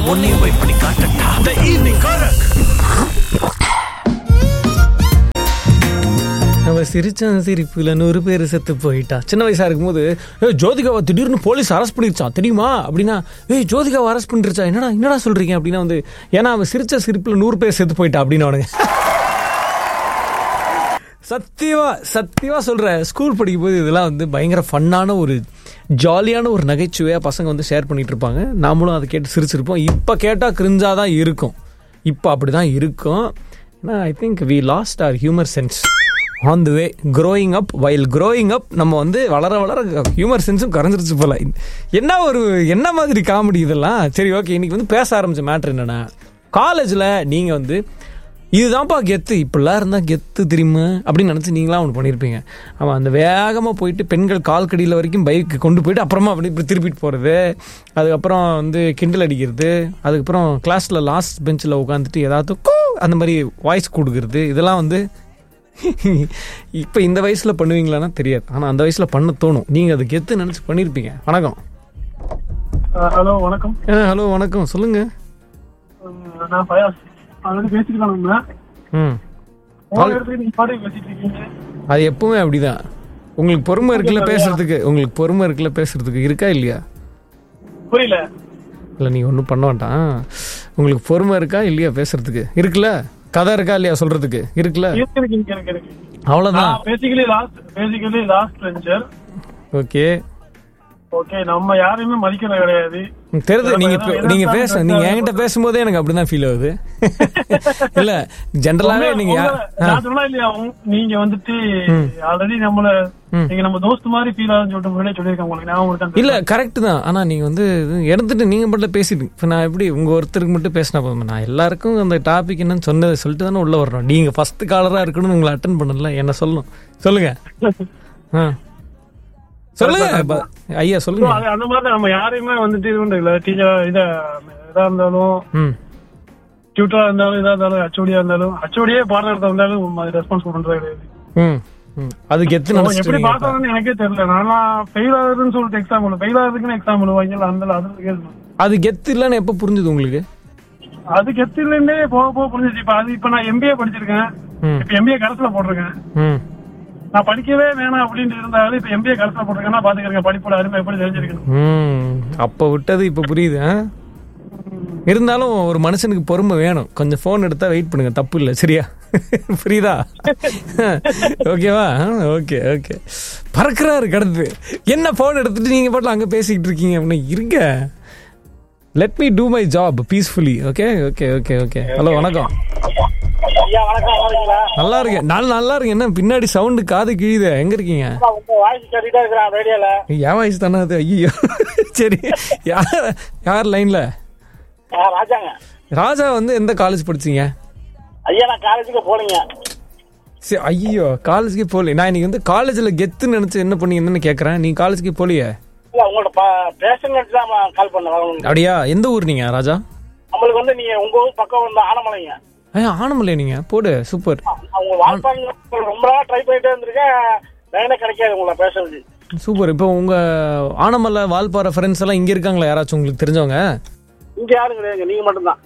உன்னையும் போய் பண்ணி காட்டட்டா த ஈவினிங் காரக் நம்ம சிரிச்ச சிரிப்புல நூறு பேர் செத்து போயிட்டா சின்ன வயசா இருக்கும்போது ஏய் ஜோதிகாவை திடீர்னு போலீஸ் அரெஸ்ட் பண்ணிருச்சான் தெரியுமா அப்படின்னா ஏய் ஜோதிகாவை அரெஸ்ட் பண்ணிருச்சா என்னடா என்னடா சொல்றீங்க அப்படின்னா வந்து ஏன்னா அவன் சிரிச்ச சிரிப்புல நூறு பேர் செத்து போயிட்டா அப்படின்னு அவனுங்க சத்தியமா சத்தியமா சொல்றேன் ஸ்கூல் படிக்கும்போது இதெல்லாம் வந்து பயங்கர ஃபன்னான ஒரு ஜாலியான ஒரு நகைச்சுவையா பசங்க வந்து ஷேர் பண்ணிட்டு இருப்பாங்க நாமளும் அதை கேட்டு சிரிச்சிருப்போம் இப்போ கேட்டால் கிரிஞ்சாக தான் இருக்கும் இப்போ அப்படி தான் இருக்கும் ஏன்னா I think we lost our humour sense on the way growing up while growing up நம்ம வந்து வளர வளர ஹியூமர் சென்ஸும் குறைஞ்சிருச்சு போல என்ன ஒரு என்ன மாதிரி காமெடி இதெல்லாம் சரி ஓகே இன்னைக்கு வந்து பேச ஆரம்பிச்ச மேட்ரு என்னன்னா காலேஜில் நீங்கள் வந்து இதுதான்ப்பா கெத்து இப்படிலாம் இருந்தால் கெத்து தெரியுமா அப்படின்னு நினச்சி நீங்களாம் ஒன்று பண்ணியிருப்பீங்க அவன் அந்த வேகமாக போயிட்டு பெண்கள் கால் கடியில் வரைக்கும் பைக் கொண்டு போயிட்டு அப்புறமா அப்படி இப்படி திருப்பிட்டு போகிறது அதுக்கப்புறம் வந்து கிண்டல் அடிக்கிறது அதுக்கப்புறம் கிளாஸில் லாஸ்ட் பெஞ்சில் உட்காந்துட்டு ஏதாவது கூ அந்த மாதிரி வாய்ஸ் கொடுக்கறது இதெல்லாம் வந்து இப்போ இந்த வயசில் பண்ணுவீங்களான்னா தெரியாது ஆனால் அந்த வயசில் பண்ண தோணும் நீங்கள் அது கெத்து நினச்சி பண்ணியிருப்பீங்க வணக்கம் ஹலோ வணக்கம் ஹலோ வணக்கம் சொல்லுங்கள் அஹ் நான் ஃபயாஸ் ஆல்ரெடி பேசிருக்கானுங்க ம் போன இடத்துக்கு நீங்க பாட்டு பேசிட்டு இருக்கீங்க அது எப்பவுமே அப்படிதான் உங்களுக்கு பொறுமை இருக்குல்ல பேசுறதுக்கு உங்களுக்கு பொறுமை இருக்குல்ல பேசுறதுக்கு இருக்கா இல்லையா புரியல இல்லை நீ ஒன்றும் பண்ண வேண்டாம் உங்களுக்கு பொறுமை இருக்கா இல்லையா பேசுறதுக்கு இருக்குல்ல கதை இருக்கா இல்லையா சொல்றதுக்கு இருக்குல்ல இருக்கு இருக்கு இருக்கு இருக்கு இருக்கு அவ்வளோதான் basically lost basically lost venture okay okay நம்ம யாரையுமே மதிக்கிறது கிடையாது தெரியுது நீங்க இப்ப- நீங்க பேச நீங்க என்கிட்ட பேசும்போதே எனக்கு அப்படிதான் ஃபீல் ஆகுது இல்ல ஜென்ரலாவே நீங்க யா- உங்க- ஆ, நான் சொன்னா இல்லையா உங்க- நீங்க வந்துட்டு ஆல்ரெடி நம்மள நீங்க நம்ம தோஸ்த் மாதிரி ஃபீல் ஆகுதுன்னு சொல்லிட்டு முன்னாடியே சொல்லியிருக்கேன் உங்களுக்கு ஞாபகம் இருக்கான்னு இல்ல கரெக்ட் தான் ஆனா நீங்க வந்து இது எடுத்துட்டு நீங்க மட்டும் பேசிட்டு இப்ப நான் எப்படி உங்க ஒருத்தருக்கு மட்டும் பேசினா போதும் நான் எல்லாருக்கும் அந்த டாபிக் என்னன்னு சொன்னதை சொல்லிட்டு தானே உள்ள வரணும் நீங்க ஃபர்ஸ்ட் காலரா இருக்கணும்னு உங்களை அட்டன் பண்ணல என்ன சொல்லணும் சொல்லுங்க ஆ. சொல்லுங்க ப- ஐயா So, சொல்லுங்க அது அந்த மாதிரி நம்ம யாரையுமே வந்துட்டு இது பண்றது இல்ல டீச்சர் இத இதா இருந்தாலும் ம் டியூட்டரா இருந்தாலும் இதா இருந்தாலும் ஹச்ஓடியா இருந்தாலும் ஹச்ஓடியே பாடம் எடுத்த வந்தாலும் ரெஸ்பான்ஸ் பண்றது கிடையாது ம் ம் அதுக்கு எத்தனை So, எப்படி நினைச்சிட்டு பாஸ் ஆகுதுன்னு எனக்கே தெரியல நான் ஃபெயில் ஆகுதுன்னு சொல்லிட்டு எக்ஸாம் எழுத ஃபெயில் ஆகுதுக்குன்னு எக்ஸாம் எழுதுவாங்க அந்த அது கேட்கணும் அது கெத்து இல்லைன்னு எப்போ புரிஞ்சுது உங்களுக்கு அது கெத்திலேருந்தே போக போக புரிஞ்சிச்சு இப்ப அது இப்ப நான் எம்பிஏ படிச்சிருக்கேன் ம் இப்ப எம்பிஏ கரஸ்ல போட்டிருக்கேன் ம் நான் படிக்கவே வேணாம் அப்படின்னு இருந்தாலும் இப்ப எம்பிஏ கரஸ்ல போட்டிருக்கேன்னா பாத்துக்கிறேன் படிப்போட அருமை எப்படி தெரிஞ்சிருக்கணும் ம் அப்போ விட்டது இப்போ புரியுது ஆ? இருந்தாலும் ஒரு மனுஷனுக்கு பொறுமை வேணும் கொஞ்சம் ஃபோன் எடுத்தா வெயிட் பண்ணுங்க தப்பு இல்லை சரியா புரியுதா ஓகேவா ஓகே ஓகே பறக்குறாரு கடந்து என்ன ஃபோன் எடுத்துட்டு நீங்க பாட்டில் அங்கே பேசிக்கிட்டு இருக்கீங்க அப்படின்னா இருங்க let me do my job peacefully okay okay okay okay hello வணக்கம் ஐயா வணக்கம் வரீங்களா நல்லா இருக்கேன் நல்லா நல்லா இருக்கேன் என்ன பின்னாடி சவுண்டு காது கிழியுது எங்க இருக்கீங்க உங்க வாய்ஸ் கேட்டுட்டே இருக்கிறேன் ரேடியோல என் வயசு தானே அது ஐயோ சரி யார் யார் லைன்ல ராஜாங்க ராஜா வந்து எந்த காலேஜ் படிச்சீங்க ஐயா நான் காலேஜுக்கு போனீங்க சரி ஐயோ காலேஜுக்கே போகல நான் இன்னைக்கு வந்து காலேஜில் கெத்துன்னு நினச்சி என்ன பண்ணீங்கன்னு கேட்குறேன் நீ காலேஜுக்கே போகலையே இல்ல உங்களோட பேஷன் தான் கால் பண்ணேன் அப்படியா எந்த ஊர் நீங்க ராஜா நம்மளுக்கு வந்து நீங்க உங்க ஊர் பக்கம் வந்து ஆனமலைங்க ஐயா ஆனமல்லையா நீங்க போடு சூப்பர் அவங்க வாழ்ப்பாங்க ரொம்ப நாளா ட்ரை பண்ணிட்டே இருந்திருக்கேன் லைனே கிடைக்காது உங்களை பேசுறது சூப்பர் இப்போ உங்க ஆனமல்ல வால்பாறை ஃப்ரெண்ட்ஸ் எல்லாம் இங்க இருக்காங்களா யாராச்சும் உங்களுக்கு தெரிஞ்சவங்க இங்க யாரும் கிடையாது நீங்க மட்டும்தான்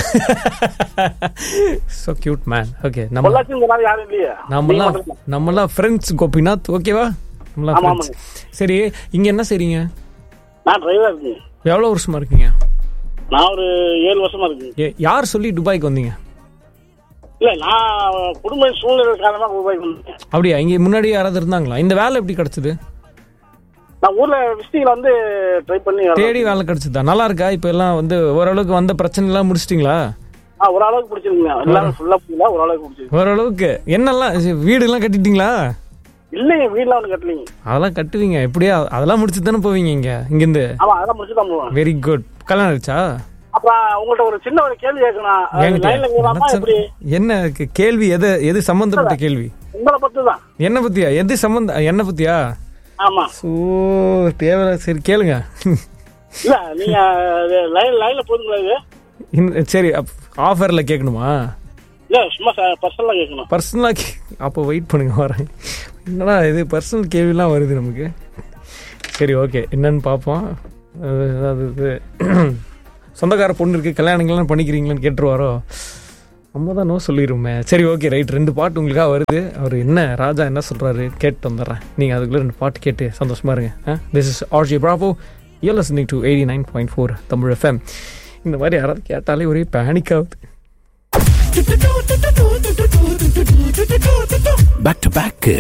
ஸோ கியூட் மேன் ஓகே நம்ம பொள்ளாச்சி இந்த நாள் யாரும் இல்லையே நம்மலாம் நம்மலாம் ஃப்ரெண்ட்ஸ் கோபிநாத் ஓகேவா நம்மளாம் ஆமா, ஃப்ரெண்ட்ஸ் சரி இங்க என்ன செய்றீங்க நான் டிரைவர் இருக்கேன் எவ்வளோ வருஷமா இருக்கீங்க நான் ஒரு ஏழு வருஷமா இருக்கேன் ஏ, யார் சொல்லி துபாய்க்கு வந்தீங்க இல்ல நான் குடும்ப சூழ்நிலை காரணமா ரூபாய்க்கு வந்தேன் அப்படியா இங்க முன்னாடி யாராவது இருந்தாங்களா இந்த வேலை எப்படி கிடைச்சது நான் ஊர்ல விசிட்டிங்ல வந்து ட்ரை பண்ணி வரேன். தேடி வேலை கிடைச்சதா நல்லா இருக்கா இப்போ எல்லாம் வந்து ஓரளவுக்கு வந்த பிரச்சனை எல்லாம் முடிச்சிட்டிங்களா ஆ, ஓரளவுக்கு பிடிச்சிருங்க எல்லாரும் ஃபுல்லா புரியல ஓரளவுக்கு பிடிச்சிருக்கு ஓரளவுக்கு என்னெல்லாம் சி- வீடு எல்லாம் கட்டிட்டீங்களா இல்லைங்க வீட்ல ஒண்ணு கட்டலைங்க அதெல்லாம் கட்டுவீங்க எப்படியா அதெல்லாம் முடிச்சு தானே போவீங்க இங்க இங்கிருந்து ஆமா அதெல்லாம் முடிச்சு தான் போவேன் வெரி குட் கல்யாணம் ஆயிடுச்சா அப்புறம் உங்கள்ட்ட ஒரு சின்ன ஒரு கேள்வி கேட்கணும் அது என்கிட்ட லைன்ல கேட்கலாமா நினைச்ச- எப்படி என்ன கே- கேள்வி எது எது சம்பந்தப்பட்ட கேள்வி உங்களை பத்தி தான் என்ன பத்தியா எது சம்பந்த என்ன பத்தியா ஆமா சோ தேவை சரி கேளுங்க இல்ல நீங்க லைன் லைன்ல போதுங்களா இது இந்த- சரி ஆஃபர்ல கேட்கணுமா இல்ல சும்மா பர்சனலா கேட்கணும் பர்சனலாக அப்போ வெயிட் பண்ணுங்க வரேன் என்னடா இது பர்சனல் கேள்விலாம் வருது நமக்கு சரி ஓகே என்னன்னு பார்ப்போம் அது- அதாவது இது சொந்தக்கார பொண்ணு இருக்கு கல்யாணங்கள்லாம் பண்ணிக்கிறீங்களான்னு கேட்டுருவாரோ நம்ம தான் நோ சொல்லிடுமே சரி ஓகே ரைட் ரெண்டு பாட்டு உங்களுக்காக வருது அவர் என்ன ராஜா என்ன சொல்றாரு கேட்டு வந்துடுறேன் நீங்கள் அதுக்குள்ளே ரெண்டு பாட்டு கேட்டு சந்தோஷமா இருங்க this is RJ Bravo you listening to eighty nine point four Tamil FM இந்த மாதிரி யாராவது கேட்டாலே ஒரே பேனிக் ஆகுது பேக் டு பேக்